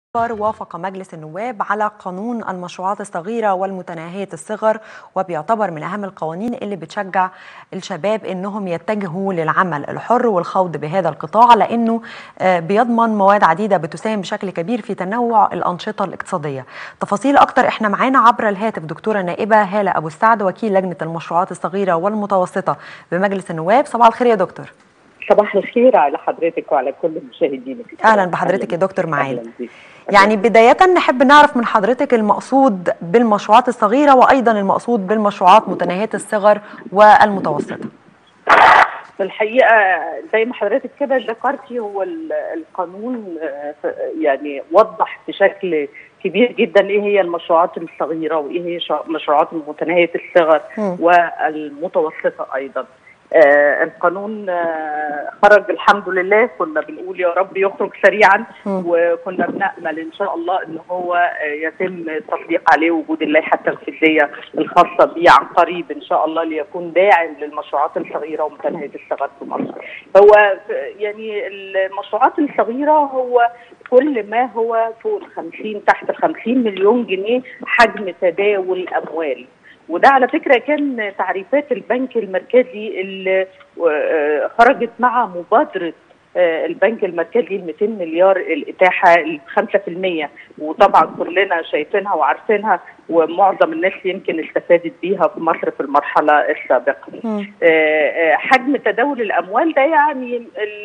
وافق مجلس النواب على قانون المشروعات الصغيرة والمتناهية الصغر وبيعتبر من أهم القوانين اللي بتشجع الشباب إنهم يتجهوا للعمل الحر والخوض بهذا القطاع لأنه بيضمن مواد عديدة بتساهم بشكل كبير في تنوع الأنشطة الاقتصادية تفاصيل أكتر إحنا معانا عبر الهاتف دكتورة نائبة هالة أبو السعد وكيل لجنة المشروعات الصغيرة والمتوسطة بمجلس النواب صباح الخير يا دكتور صباح الخير على حضرتك وعلى كل مشاهدينك اهلا بحضرتك يا دكتور معانا يعني بداية نحب نعرف من حضرتك المقصود بالمشروعات الصغيرة وأيضا المقصود بالمشروعات متناهية الصغر والمتوسطة في الحقيقة زي ما حضرتك كده ذكرتي هو القانون يعني وضح بشكل كبير جدا ايه هي المشروعات الصغيرة وايه هي المشروعات متناهية الصغر والمتوسطة أيضا آه القانون آه خرج الحمد لله كنا بنقول يا رب يخرج سريعا م. وكنا بنامل ان شاء الله ان هو آه يتم التطبيق عليه وجود اللائحه التنفيذيه الخاصه به عن قريب ان شاء الله ليكون داعم للمشروعات الصغيره ومتناهيه الصغر في مصر. هو يعني المشروعات الصغيره هو كل ما هو فوق ال 50 تحت ال 50 مليون جنيه حجم تداول اموال. وده على فكره كان تعريفات البنك المركزي اللي خرجت مع مبادره البنك المركزي ال 200 مليار الاتاحه ال 5% وطبعا كلنا شايفينها وعارفينها ومعظم الناس يمكن استفادت بيها في مصر في المرحله السابقه. حجم تداول الاموال ده يعني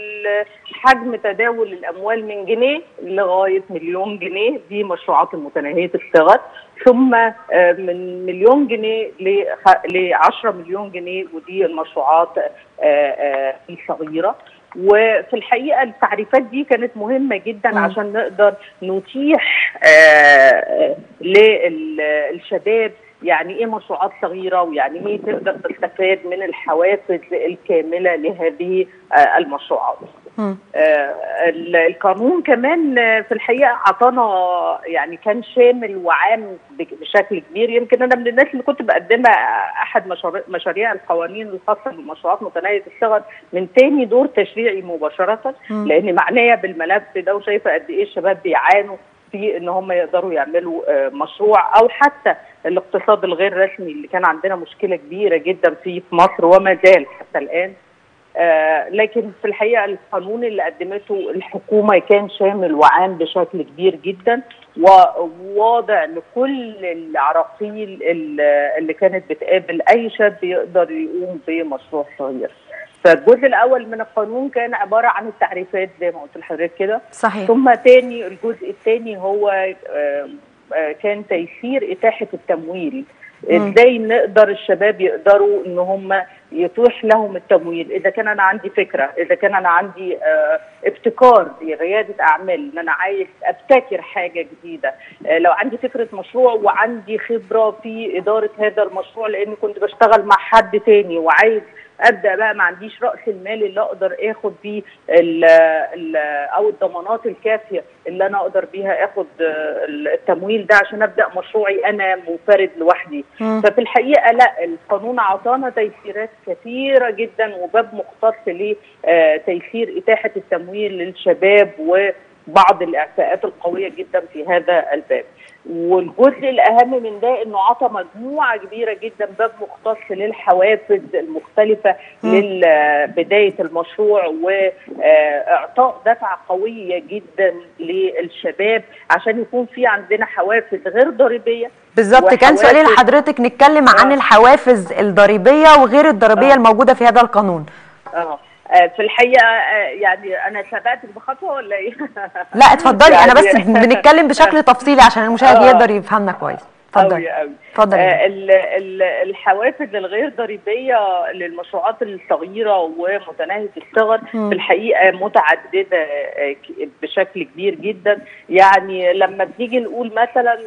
حجم تداول الاموال من جنيه لغايه مليون جنيه دي مشروعات المتناهيه الصغر ثم من مليون جنيه ل 10 مليون جنيه ودي المشروعات الصغيره وفي الحقيقه التعريفات دي كانت مهمه جدا م. عشان نقدر نتيح للشباب يعني ايه مشروعات صغيره ويعني ايه تقدر تستفاد من الحوافز الكامله لهذه المشروعات. آه القانون كمان في الحقيقه اعطانا يعني كان شامل وعام بشكل كبير يمكن انا من الناس اللي كنت بقدمها احد مشاريع, مشاريع القوانين الخاصه بالمشروعات متناهيه الصغر من تاني دور تشريعي مباشره لان معنيه بالملف ده وشايفه قد ايه الشباب بيعانوا في ان هم يقدروا يعملوا مشروع او حتى الاقتصاد الغير رسمي اللي كان عندنا مشكله كبيره جدا فيه في مصر وما زال حتى الان آه لكن في الحقيقه القانون اللي قدمته الحكومه كان شامل وعام بشكل كبير جدا وواضع لكل العراقيل اللي كانت بتقابل اي شاب يقدر يقوم بمشروع صغير. فالجزء الاول من القانون كان عباره عن التعريفات زي ما قلت لحضرتك كده صحيح ثم تاني الجزء الثاني هو آه آه كان تيسير اتاحه التمويل ازاي نقدر الشباب يقدروا ان هم يتوح لهم التمويل اذا كان انا عندي فكره اذا كان انا عندي آه ابتكار رياده اعمال ان انا عايز ابتكر حاجه جديده آه لو عندي فكره مشروع وعندي خبره في اداره هذا المشروع لاني كنت بشتغل مع حد تاني وعايز ابدا بقى ما عنديش راس المال اللي اقدر اخد بيه ال ال او الضمانات الكافيه اللي انا اقدر بيها اخد التمويل ده عشان ابدا مشروعي انا منفرد لوحدي م. ففي الحقيقه لا القانون اعطانا تيسيرات كثيره جدا وباب مختص لتيسير اتاحه التمويل للشباب وبعض الاعفاءات القويه جدا في هذا الباب والجزء الاهم من ده انه عطى مجموعه كبيره جدا باب مختص للحوافز المختلفه لبدايه المشروع واعطاء دفعه قويه جدا للشباب عشان يكون في عندنا حوافز غير ضريبيه بالظبط كان سؤالي لحضرتك نتكلم عن الحوافز الضريبيه وغير الضريبيه آه. الموجوده في هذا القانون اه في الحقيقه يعني انا سبقتك بخطوه ولا ايه؟ لا اتفضلي يعني انا بس بنتكلم بشكل تفصيلي عشان المشاهد آه يقدر يفهمنا كويس اتفضلي اتفضلي آه الحوافز الغير ضريبيه للمشروعات الصغيره ومتناهيه الصغر في الحقيقه متعدده بشكل كبير جدا يعني لما بنيجي نقول مثلا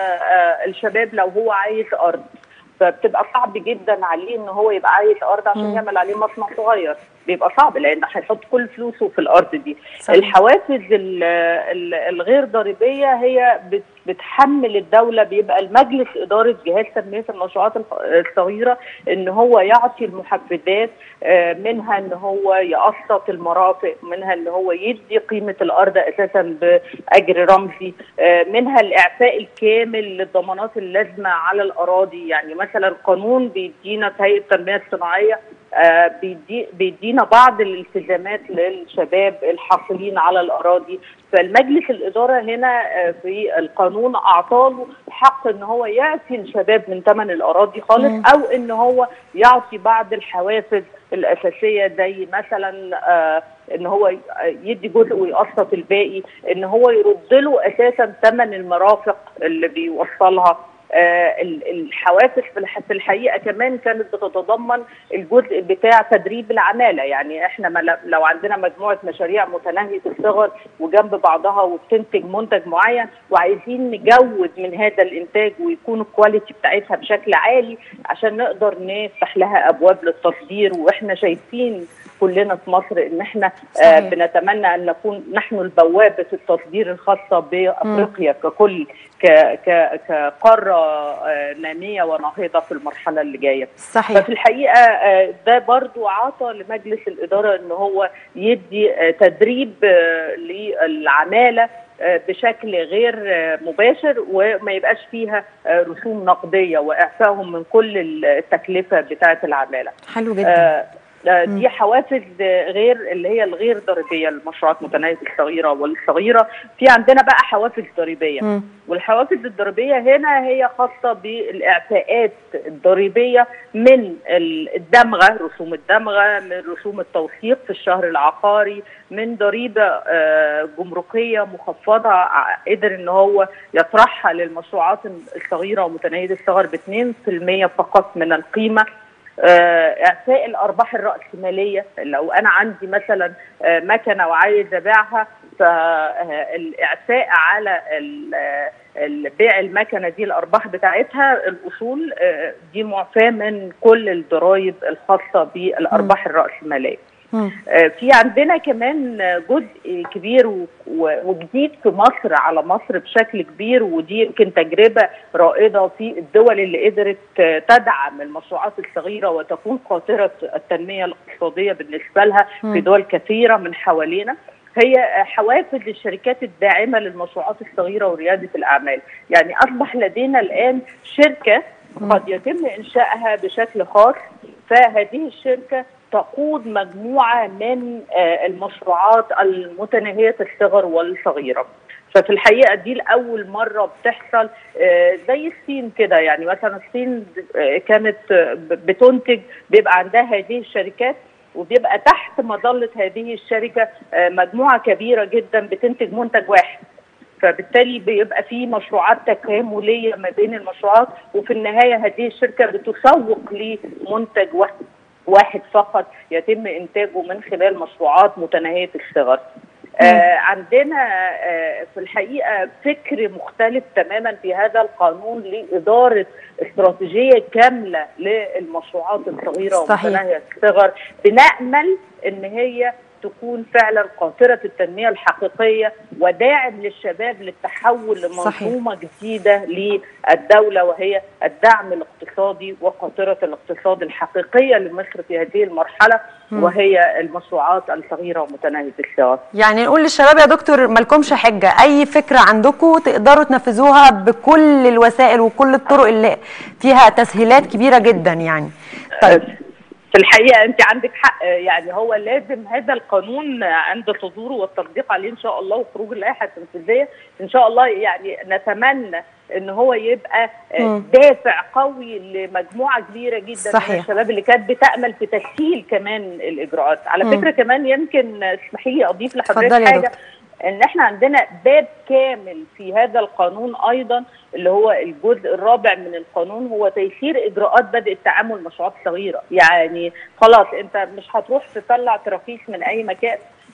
الشباب لو هو عايز ارض فبتبقى صعب جدا عليه ان هو يبقى عايز ارض عشان يعمل عليه مصنع صغير بيبقى صعب لان هيحط كل فلوسه في الارض دي صحيح. الحوافز ال- ال- الغير ضريبيه هي بت- بتحمل الدوله بيبقى المجلس اداره جهاز تنميه المشروعات الخ- الصغيره ان هو يعطي المحفزات آه، منها ان هو يقسط المرافق منها ان هو يدي قيمه الارض اساسا باجر رمزي آه، منها الاعفاء الكامل للضمانات اللازمه على الاراضي يعني مثلا قانون بيدينا في هيئه التنميه الصناعيه آه، بيدي بيدينا بعض الالتزامات للشباب الحاصلين على الاراضي فالمجلس الاداره هنا آه، في القانون اعطاله حق ان هو يعفي الشباب من ثمن الاراضي خالص مم. او ان هو يعطي بعض الحوافز الاساسيه زي مثلا آه، ان هو ي- يدي جزء ويقسط الباقي ان هو يرد له اساسا ثمن المرافق اللي بيوصلها آه، ال- الحوافز في الح- في الحقيقه كمان كانت بتتضمن الجزء بتاع تدريب العماله يعني احنا ما ل- لو عندنا مجموعه مشاريع متناهيه الصغر وجنب بعضها وبتنتج منتج معين وعايزين نجود من هذا الانتاج ويكون الكواليتي بتاعتها بشكل عالي عشان نقدر نفتح لها ابواب للتصدير واحنا شايفين كلنا في مصر ان احنا آه صحيح. بنتمنى ان نكون نحن البوابه التصدير الخاصه بافريقيا ككل ك- ك- كقاره آه، ناميه وناهضه في المرحله اللي جايه صحيح ففي الحقيقه آه، ده برضو عطى لمجلس الاداره ان هو يدي آه، تدريب آه، للعماله آه، بشكل غير آه، مباشر وما يبقاش فيها آه، رسوم نقديه واعفائهم من كل التكلفه بتاعه العماله. حلو جدا آه، آه، مم. دي حوافز آه، غير اللي هي الغير ضريبيه للمشروعات متناهيه الصغيره والصغيره في عندنا بقى حوافز ضريبيه مم. والحوافز الضريبيه هنا هي خاصه بالاعفاءات الضريبيه من ال- الدمغه رسوم الدمغه من رسوم التوثيق في الشهر العقاري من ضريبه آه، جمركيه مخفضه ع- قدر ان هو يطرحها للمشروعات الصغيره ومتناهيه الصغر ب 2% فقط من القيمه آه، اعفاء الارباح الراسماليه لو انا عندي مثلا آه، مكنه وعايز ابيعها فالاعفاء على ال- آه، ال- بيع المكنه دي الارباح بتاعتها الاصول آه، دي معفاه من كل الضرائب الخاصه بالارباح الراسماليه مم. آه، في عندنا كمان جزء كبير و- و- وجديد في مصر على مصر بشكل كبير ودي يمكن تجربه رائده في الدول اللي قدرت آه، تدعم المشروعات الصغيره وتكون قاطره التنميه الاقتصاديه بالنسبه لها في مم. دول كثيره من حوالينا هي آه، حوافز للشركات الداعمه للمشروعات الصغيره ورياده الاعمال، يعني اصبح لدينا الان شركه قد يتم انشائها بشكل خاص فهذه الشركه تقود مجموعه من آه، المشروعات المتناهيه الصغر والصغيره. ففي الحقيقه دي لاول مره بتحصل آه، زي الصين كده يعني مثلا الصين آه، كانت آه، ب- بتنتج بيبقى عندها هذه الشركات وبيبقى تحت مظله هذه الشركه آه، مجموعه كبيره جدا بتنتج منتج واحد فبالتالي بيبقى في مشروعات تكامليه ما بين المشروعات وفي النهايه هذه الشركه بتسوق لمنتج واحد واحد فقط يتم انتاجه من خلال مشروعات متناهيه الصغر. آه عندنا آه في الحقيقه فكر مختلف تماما في هذا القانون لاداره استراتيجيه كامله للمشروعات الصغيره صحيح. ومتناهيه الصغر بنامل ان هي تكون فعلا قاطره التنميه الحقيقيه وداعم للشباب للتحول لمنظومه جديده للدوله وهي الدعم الاقتصادي وقاطره الاقتصاد الحقيقيه لمصر في هذه المرحله مم. وهي المشروعات الصغيره ومتناهيه الصغر. يعني نقول للشباب يا دكتور مالكمش حجه اي فكره عندكم تقدروا تنفذوها بكل الوسائل وكل الطرق اللي فيها تسهيلات كبيره جدا يعني طيب في الحقيقه انت عندك حق يعني هو لازم هذا القانون عند صدوره والتصديق عليه ان شاء الله وخروج اللائحه التنفيذيه ان شاء الله يعني نتمنى ان هو يبقى مم. دافع قوي لمجموعه كبيره جدا صحيح. من الشباب اللي كانت بتامل في تسهيل كمان الاجراءات على مم. فكره كمان يمكن اسمحي لي اضيف اتفضلي لحضرتك يا حاجه دكتور. ان احنا عندنا باب كامل في هذا القانون ايضا اللي هو الجزء الرابع من القانون هو تيسير اجراءات بدء التعامل مع المشروعات الصغيره يعني خلاص انت مش هتروح تطلع تراخيص من اي مكان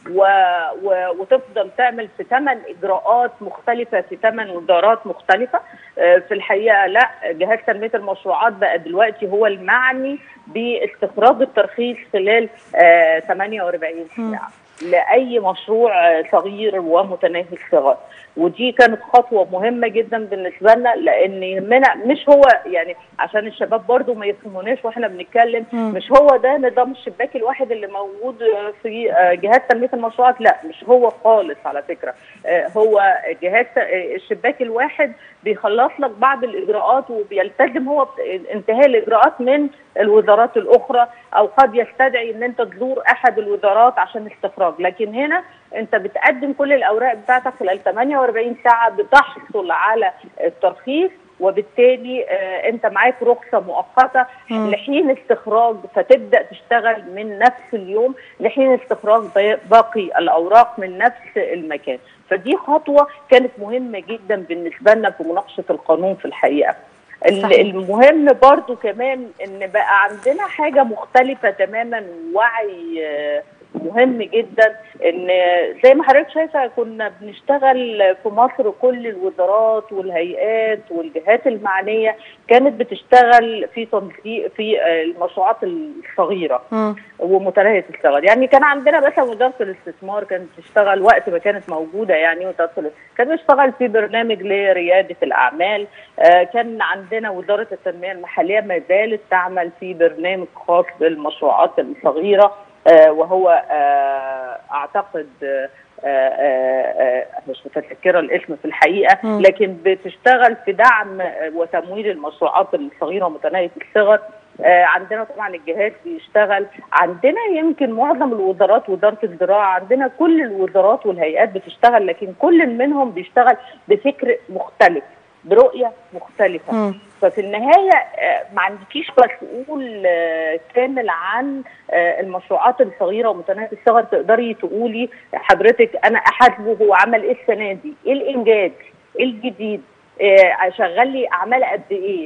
و... و... وتفضل تعمل في ثمان اجراءات مختلفه في ثمان وزارات مختلفه في الحقيقه لا جهاز تنميه المشروعات بقى دلوقتي هو المعني باستخراج الترخيص خلال 48 ساعه لاي مشروع صغير ومتناهي الصغر ودي كانت خطوه مهمه جدا بالنسبه لنا لان يهمنا مش هو يعني عشان الشباب برضو ما يفهموناش واحنا بنتكلم م. مش هو ده نظام الشباك الواحد اللي موجود في جهاز تنميه المشروعات لا مش هو خالص على فكره هو جهاز الشباك الواحد بيخلص لك بعض الاجراءات وبيلتزم هو انتهاء الاجراءات من الوزارات الاخرى او قد يستدعي ان انت تزور احد الوزارات عشان استخراج لكن هنا انت بتقدم كل الاوراق بتاعتك خلال 48 ساعه بتحصل على الترخيص وبالتالي آه انت معاك رخصه مؤقته م. لحين استخراج فتبدا تشتغل من نفس اليوم لحين استخراج باقي الاوراق من نفس المكان فدي خطوه كانت مهمه جدا بالنسبه لنا في مناقشه القانون في الحقيقه صحيح. المهم برضو كمان ان بقى عندنا حاجه مختلفه تماما وعي مهم جدا ان زي ما حضرتك شايفه كنا بنشتغل في مصر كل الوزارات والهيئات والجهات المعنيه كانت بتشتغل في تنسيق في المشروعات الصغيره م. ومتناهيه الصغر يعني كان عندنا مثلا وزاره الاستثمار كانت تشتغل وقت ما كانت موجوده يعني وزاره كانت بتشتغل في برنامج لرياده الاعمال آه كان عندنا وزاره التنميه المحليه ما زالت تعمل في برنامج خاص بالمشروعات الصغيره آه وهو آه اعتقد آه مش متذكره الاسم في الحقيقه م. لكن بتشتغل في دعم وتمويل المشروعات الصغيره ومتناهيه الصغر عندنا طبعا الجهات بيشتغل عندنا يمكن معظم الوزارات وزاره الزراعه عندنا كل الوزارات والهيئات بتشتغل لكن كل منهم بيشتغل بفكر مختلف برؤيه مختلفه م. ففي النهايه ما عندكيش مسؤول كامل عن المشروعات الصغيره ومتناهيه الصغر تقدري تقولي حضرتك انا احاسبه هو عمل ايه السنه دي؟ ايه الانجاز؟ ايه الجديد؟ شغل لي اعمال قد ايه؟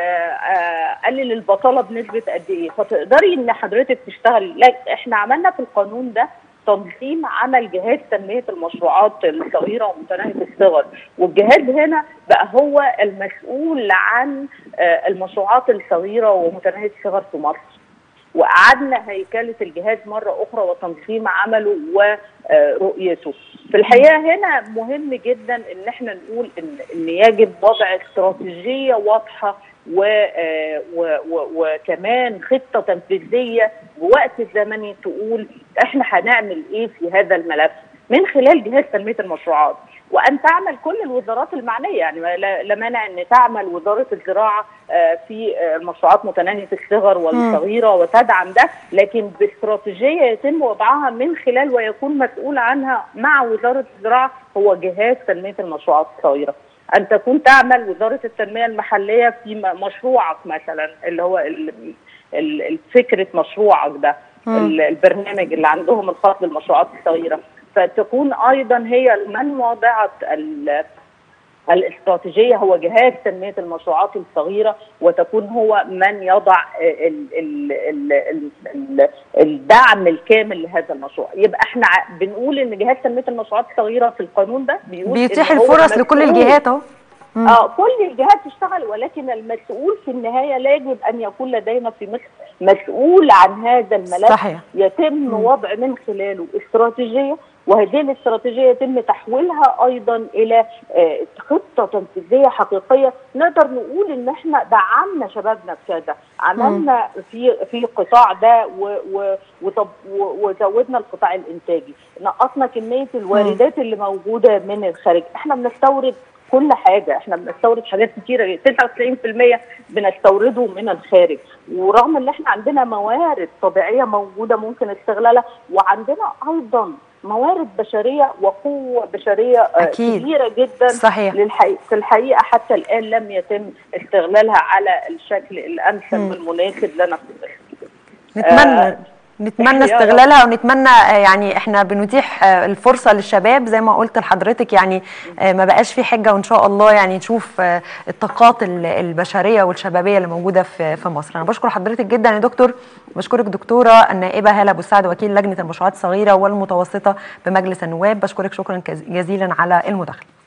قلل البطاله بنسبه قد ايه؟ فتقدري ان حضرتك تشتغلي، لا احنا عملنا في القانون ده تنظيم عمل جهاز تنميه المشروعات الصغيره ومتناهيه الصغر والجهاز هنا بقى هو المسؤول عن المشروعات الصغيره ومتناهيه الصغر في مصر وأعدنا هيكلة الجهاز مرة أخرى وتنظيم عمله ورؤيته في الحقيقة هنا مهم جدا إن احنا نقول إن, إن يجب وضع استراتيجية واضحة و و و وكمان خطه تنفيذيه بوقت زمني تقول احنا هنعمل ايه في هذا الملف من خلال جهاز تنميه المشروعات وان تعمل كل الوزارات المعنيه يعني لا مانع ان تعمل وزاره الزراعه في المشروعات متناهيه الصغر والصغيره وتدعم ده لكن باستراتيجيه يتم وضعها من خلال ويكون مسؤول عنها مع وزاره الزراعه هو جهاز تنميه المشروعات الصغيره ان تكون تعمل وزاره التنميه المحليه في مشروعك مثلا اللي هو فكره مشروعك ده البرنامج اللي عندهم الخاص بالمشروعات الصغيره فتكون ايضا هي من وضعت الاستراتيجيه هو جهاز تنميه المشروعات الصغيره وتكون هو من يضع ال ال ال ال ال الدعم الكامل لهذا المشروع يبقى احنا بنقول ان جهاز تنميه المشروعات الصغيره في القانون ده بيقول بيتيح الفرص لكل الجهات اهو اه كل الجهات تشتغل ولكن المسؤول في النهايه لا يجب ان يكون لدينا في مصر مسؤول عن هذا الملف صحيح. يتم م. وضع من خلاله استراتيجيه وهذه الاستراتيجيه يتم تحويلها ايضا الى خطه تنفيذيه حقيقيه نقدر نقول ان احنا دعمنا شبابنا بكذا عملنا في في القطاع ده وزودنا القطاع الانتاجي نقصنا كميه الواردات اللي موجوده من الخارج احنا بنستورد كل حاجه احنا بنستورد حاجات كتيره 99% بنستورده من الخارج ورغم ان احنا عندنا موارد طبيعيه موجوده ممكن استغلالها وعندنا ايضا موارد بشريه وقوه بشريه أكيد. كبيره جدا صحيح. للحقيقة في الحقيقه حتى الان لم يتم استغلالها على الشكل الامثل والمناسب لنا في نتمنى آه نتمنى يا رب. استغلالها ونتمنى آه، يعني احنا بنتيح آه، الفرصه للشباب زي ما قلت لحضرتك يعني آه، ما بقاش في حجه وان شاء الله يعني نشوف آه، الطاقات ال- البشريه والشبابيه اللي موجوده في في مصر انا بشكر حضرتك جدا يا دكتور بشكرك دكتوره النائبه هاله ابو سعد وكيل لجنه المشروعات الصغيره والمتوسطه بمجلس النواب بشكرك شكرا كز- جزيلا على المداخله